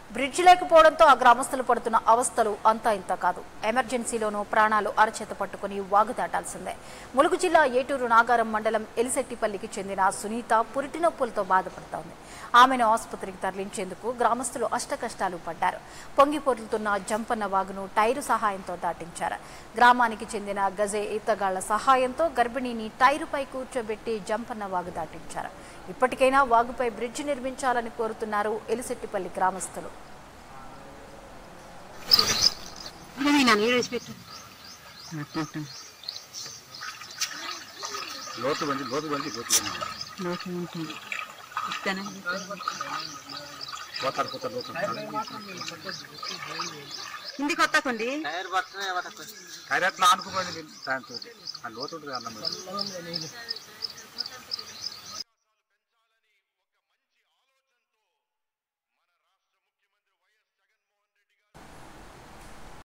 bridge లేకపోవడంతో ఆ గ్రామస్తులు పడుతున్న అవస్థలు అంతా ఇంత కాదు ఎమర్జెన్సీలోనూ ప్రాణాలు అరచేత పట్టుకుని వాగు దాటాల్సిందే ములుగు జిల్లా ఏటూరు నాగారం మండలం ఎలిశెట్టిపల్లికి చెందిన సునీత పురిటి నొప్పులతో బాధపడుతోంది ఆమెను ఆసుపత్రికి తరలించేందుకు గ్రామస్తులు అష్టకష్టాలు పడ్డారు పొంగి పొర్లుతున్న జంపన్న వాగును టైరు సహాయంతో దాటించారు గ్రామానికి చెందిన గజే ఈతగాళ్ల సహాయంతో గర్భిణిని టైరుపై కూర్చోబెట్టి జంపన్న వాగు దాటించారు ఇప్పటికైనా వాగుపై బ్రిడ్జి నిర్మించాలని కోరుతున్నారు ఎలిశెట్టిపల్లి గ్రామస్తులు లోతు బండి లోతు బండి లోతు బండి లోటు ఉంటుంది ఇస్తానే పోతారు పోతారు లోతు హిందీ కొత్త కొండి కైరట్లా అనుకోండి దాంతో ఆ లోతు ఉంటుంది అన్నం